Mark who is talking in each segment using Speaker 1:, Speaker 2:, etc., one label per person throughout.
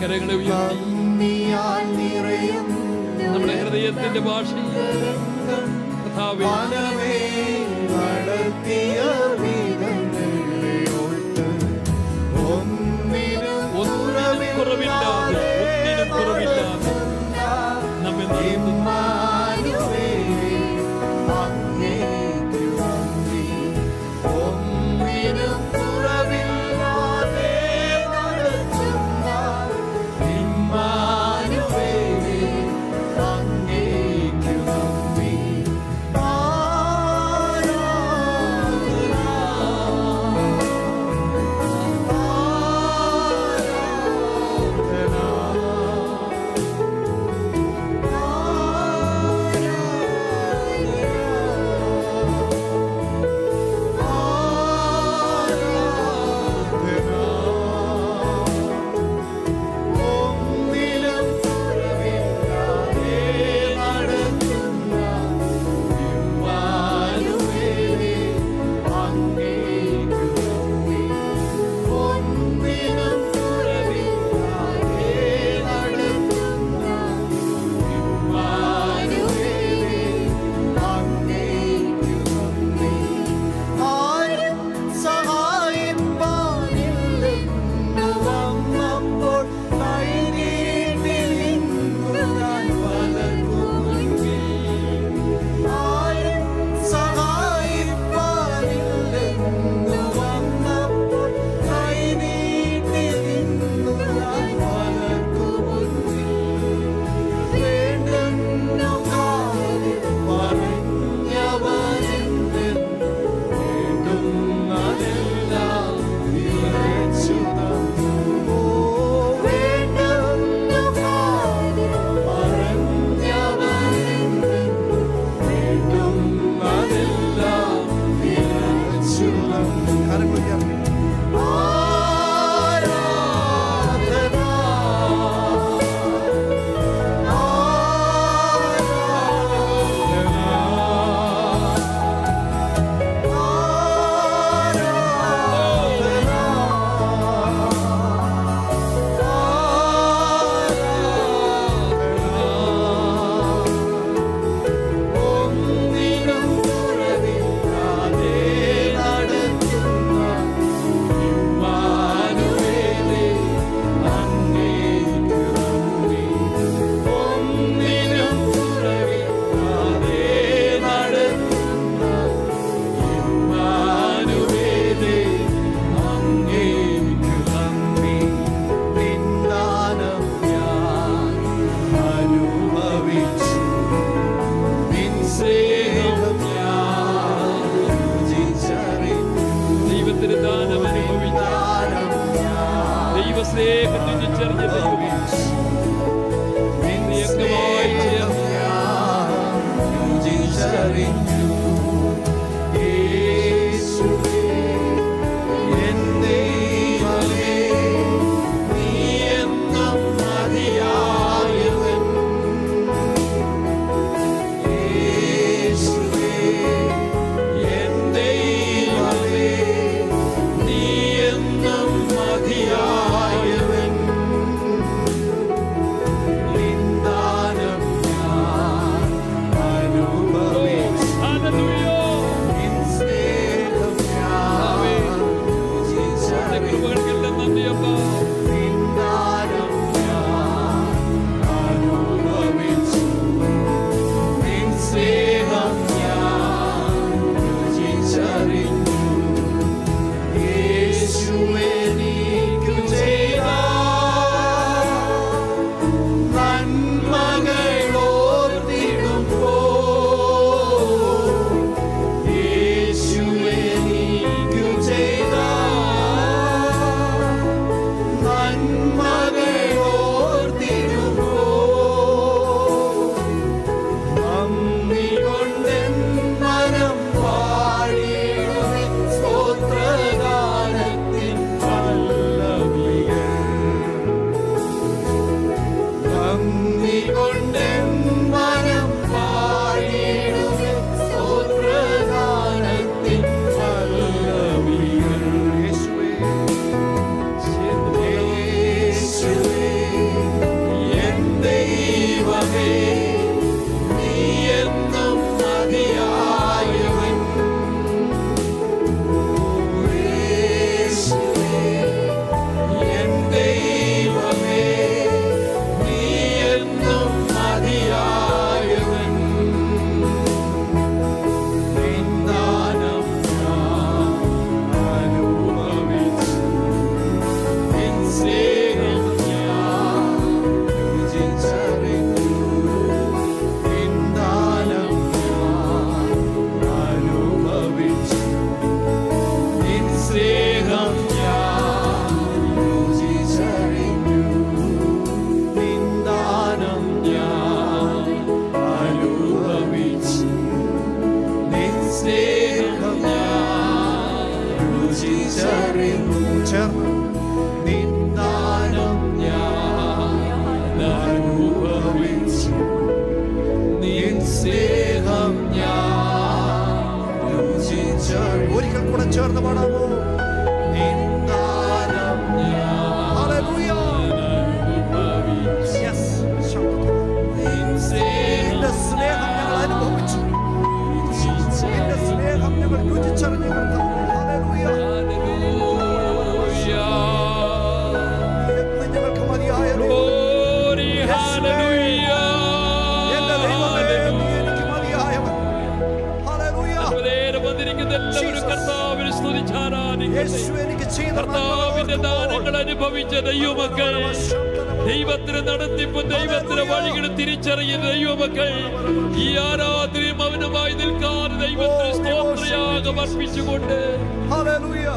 Speaker 1: കരങ്ങളെ ഉയർത്തി
Speaker 2: നന്ദിയാൽ നിറയും
Speaker 1: നമ്മുടെ ഹൃദയത്തിന്റെ ഭാഷയിൽ കർത്താവേ
Speaker 2: മനമേ നടത്തിയ വിധങ്ങളെ ഓർത്ത് ഒന്നിനും
Speaker 1: ഒന്നിനും കുറവില്ലാതെ ഒന്നിനും കുറവില്ലാതെ നമ്മെ നടത്തുന്നു
Speaker 2: ഇമ്മാനുവേലേ, അങ്ങേക്കു നന്ദി. ഒന്നിനും കുറവില്ലാതെ നടത്തുന്ന ഇമ്മാനുവേലേ, അങ്ങേക്കു നന്ദി. ഒന്നിലും കുറവില്ലാതെ നടത്തുന്ന ഇമ്മാനുവേലേ, അങ്ങേക്കു നന്ദി. ഒന്നിനും കുറവില്ലാതെ നടത്തുന്ന ഇമ്മാനുവേലേ, അങ്ങേക്കു നന്ദി. ആരും സഹായിപ്പാനില്ലെന്നു വന്നപ്പോൾ കൈനീട്ടി നിന്നു ഞാൻ പലർക്കും മുൻപിൽ. ആരും സഹായിപ്പാനില്ലെന്നു വന്നപ്പോൾ കൈനീട്ടി നിന്നു ഞാൻ പലർക്കും മുൻപിൽ. വേണ്ടെന്നു കാതിൽ പറഞ്ഞവനെന്തെന്ന് വേണ്ടുന്നതെല്ലാം നിറച്ചു തന്നു. വേണ്ടെന്നു കാതിൽ പറഞ്ഞവനെന്തെന്ന് വേണ്ടുന്നതെല്ലാം നിറച്ചു തന്നു. കരങ്ങൾ ഉയർത്തി. ഒന്നിനും കുറവില്ലാതെ നടത്തുന്ന ഇമ്മാനുവേലേ, അങ്ങേക്കു നന്ദി. ഒന്നിനും കുറവില്ലാതെ നടത്തുന്ന ഇമ്മാനുവേലേ, അങ്ങേക്കു നന്ദി. നിന്ദാനം ഞാൻ അനുഭവിച്ചു നിൻ സ്നേഹം ഞാൻ രുചിച്ചറിഞ്ഞു.
Speaker 1: ദൈവത്തിന് ദാനം അനുഭവിച്ച
Speaker 2: ദാനം ഞാൻ
Speaker 1: ദൈവസ്നേഹം രുചിച്ചറിഞ്ഞ ദൈവമേ
Speaker 2: നിൻ
Speaker 1: ദീർഘമായി
Speaker 2: സ്നേഹം ഞാൻ രുചിച്ചറിഞ്ഞു. യേശുവേ, എൻ ദൈവമേ, നീ എന്നും മതിയായവൻ. യേശുവേ, എൻ ദൈവമേ, നീ എന്നും മതിയായവൻ.
Speaker 1: സ്നേഹം ഞാൻ
Speaker 2: രുചിച്ചറിഞ്ഞു. നിൻ ദാനം ഞാൻ അനുഭവിച്ചു. നിൻ സ്നേഹം ഞാൻ രുചിച്ചറിഞ്ഞു. നിൻ ദാനം ഞാൻ അനുഭവിച്ചു. നിൻ സ്നേഹം ഞാൻ രുചിച്ചറിഞ്ഞു. ചേർന്ന് നിൻ ദാനം ഞാൻ അനുഭവിച്ചു. നിൻ സ്നേഹം ഞാൻ രുചിച്ചറിഞ്ഞു. ഒരിക്കൽ കൂടെ ചേർന്ന് പാടാമോ നിൻ ദാനം ഞാൻ Hallelujah. Yes. നിൻ നിന്റെ സ്നേഹം ഞങ്ങൾ അനുഭവിച്ചു നിന്റെ സ്നേഹം ഞങ്ങൾ രുചിച്ചറിഞ്ഞു കർത്താവേ. Hallelujah. എന്ന് ഞങ്ങൾക്ക് മതിയായ ദൈവം.
Speaker 1: Glory, hallelujah.
Speaker 2: എന്റെ ദൈവമേ, നീ എനിക്ക് മതിയായവൻ. Hallelujah.
Speaker 1: നേരെ വന്നിരിക്കുന്ന എല്ലാവരും കർത്താവിനെ സ്തുതിച്ചാരാധിക്കട്ടെ
Speaker 2: യേശു എനിക്ക് ചെയ്ത
Speaker 1: കർത്താവിന്റെ
Speaker 2: നന്മകൾ
Speaker 1: ദാനങ്ങൾ അനുഭവിച്ച ദൈവമക്കൾ ദൈവത്തിന് നടത്തിപ്പ് ദൈവത്തിന് വഴികൾ തിരിച്ചറിയുന്ന ദൈവമക്കൾ ഈ ആരാധനയും അവനുമായി നിൽക്കാൻ ദൈവത്തിന് സ്തോത്രയാഗം അർപ്പിച്ചുകൊണ്ട്
Speaker 2: Hallelujah.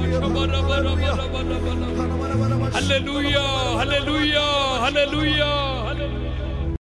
Speaker 1: Hallelujah hallelujah hallelujah